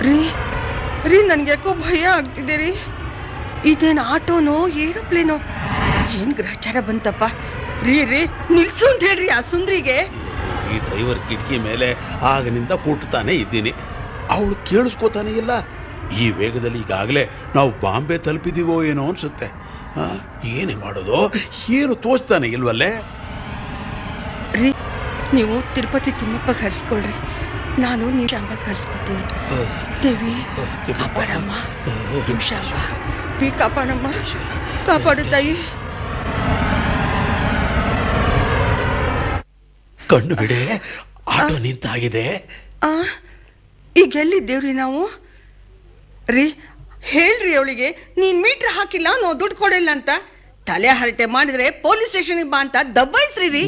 ರೀ ರೀ ನನಗೆ ಯಾಕೋ ಭಯ ಆಗ್ತಿದೆ ರೀ ಇದೇನು ಆಟೋನೋ ಏರೋಪ್ಲೇನೋ ಏನು ಗ್ರಹಚಾರ ಬಂತಪ್ಪ ರೀ ರೀ ನಿಲ್ಸು ಅಂತ ಹೇಳ್ರಿ ಆ ಸುಂದ್ರಿಗೆ ಈ ಡ್ರೈವರ್ ಕಿಟಕಿ ಮೇಲೆ ಆಗನಿಂದ ಕೂಟ್ತಾನೆ ಇದ್ದೀನಿ ಅವಳು ಕೇಳಿಸ್ಕೋತಾನೆ ಇಲ್ಲ ಈ ವೇಗದಲ್ಲಿ ಈಗಾಗಲೇ ನಾವು ಬಾಂಬೆ ತಲುಪಿದೀವೋ ಏನೋ ಅನ್ಸುತ್ತೆ ಆ, ಏನೇ ಮಾಡೋದು ಏನು ತೋಚ್ತಾನೆ ಇಲ್ವಲ್ಲೇ ರೀ ನೀವು ತಿರುಪತಿ ತಿಮ್ಮಪ್ಪ ಹರಿಸ್ಕೊಳ್ರಿ ನಾನು ನೀವು ಶಾಂಬ ಹರಿಸ್ಕೊತೀನಿ ದೇವಿ ಕಾಪಾಡಮ್ಮ ನಿಮ್ ಶಾಂಬ ನೀ ಕಾಪಾಡಮ್ಮ ಕಾಪಾಡು ತಾಯಿ ಕಣ್ಣು ಬಿಡೆ ಆಟೋ ನಿಂತಾಗಿದೆ ಆ ಈಗ ಎಲ್ಲಿದ್ದೇವ್ರಿ ನಾವು ರೀ ಹೇಳ್ರಿ ಅವಳಿಗೆ ನೀನ್ ಮೀಟ್ರ್ ಹಾಕಿಲ್ಲ ನಾವು ದುಡ್ಡು ಕೊಡಿಲ್ಲ ಅಂತ ತಲೆ ಹರಟೆ ಮಾಡಿದ್ರೆ ಪೊಲೀಸ್ ಸ್ಟೇಷನ್ಗೆ ಬಾ ಅಂತ ದಬ್ಬಾಯಿಸ್ರಿ ರೀ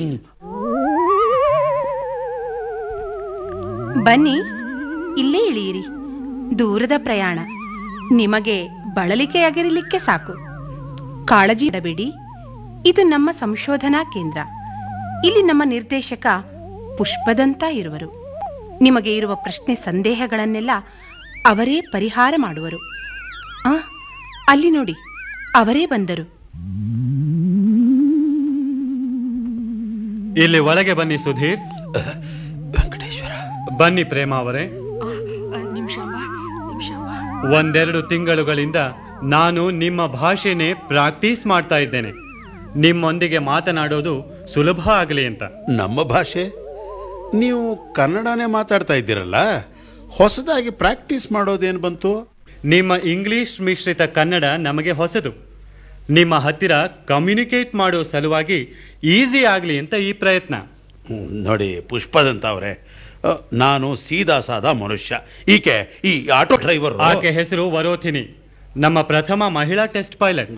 ಬನ್ನಿ ಇಲ್ಲೇ ಇಳಿಯಿರಿ ದೂರದ ಪ್ರಯಾಣ ನಿಮಗೆ ಬಳಲಿಕೆಯಾಗಿರಲಿಕ್ಕೆ ಸಾಕು ಕಾಳಜಿ ಇಡಬೇಡಿ ಇದು ನಮ್ಮ ಸಂಶೋಧನಾ ಕೇಂದ್ರ ಇಲ್ಲಿ ನಮ್ಮ ನಿರ್ದೇಶಕ ಪುಷ್ಪದಂತ ಇರುವರು ನಿಮಗೆ ಇರುವ ಪ್ರಶ್ನೆ ಸಂದೇಹಗಳನ್ನೆಲ್ಲ ಅವರೇ ಪರಿಹಾರ ಮಾಡುವರು ಆ ಅಲ್ಲಿ ನೋಡಿ ಅವರೇ ಬಂದರು ಇಲ್ಲಿ ಒಳಗೆ ಬನ್ನಿ ಸುಧೀರ್ ವೆಂಕಟೇಶ್ವರ ಬನ್ನಿ ಪ್ರೇಮ ಅವರೇ ನಿಮಿಷ ನಿಮಿಷ ಒಂದೆರಡು ತಿಂಗಳುಗಳಿಂದ ನಾನು ನಿಮ್ಮ ಭಾಷೆನೇ ಪ್ರಾಕ್ಟೀಸ್ ಮಾಡ್ತಾ ಇದ್ದೇನೆ ನಿಮ್ಮೊಂದಿಗೆ ಮಾತನಾಡೋದು ಸುಲಭ ಆಗಲಿ ಅಂತ ನಮ್ಮ ಭಾಷೆ ನೀವು ಕನ್ನಡನೇ ಮಾತಾಡ್ತಾ ಇದ್ದೀರಲ್ಲ ಹೊಸದಾಗಿ ಪ್ರಾಕ್ಟೀಸ್ ಮಾಡೋದೇನು ಬಂತು ನಿಮ್ಮ ಇಂಗ್ಲಿಷ್ ಮಿಶ್ರಿತ ಕನ್ನಡ ನಮಗೆ ಹೊಸದು ನಿಮ್ಮ ಹತ್ತಿರ ಕಮ್ಯುನಿಕೇಟ್ ಮಾಡೋ ಸಲುವಾಗಿ ಈಸಿ ಆಗಲಿ ಅಂತ ಈ ಪ್ರಯತ್ನ ಹ್ಮ್, ನೋಡಿ ಪುಷ್ಪದಂತ ಅವರೇ ನಾನು ಸೀದಾ ಸಾದಾ ಮನುಷ್ಯ ಈಕೆ ಈ ಆಟೋ ಡ್ರೈವರ್ ಆಕೆ ಹೆಸರು ವರೋಥಿನಿ ನಮ್ಮ ಪ್ರಥಮ ಮಹಿಳಾ ಟೆಸ್ಟ್ ಪೈಲಟ್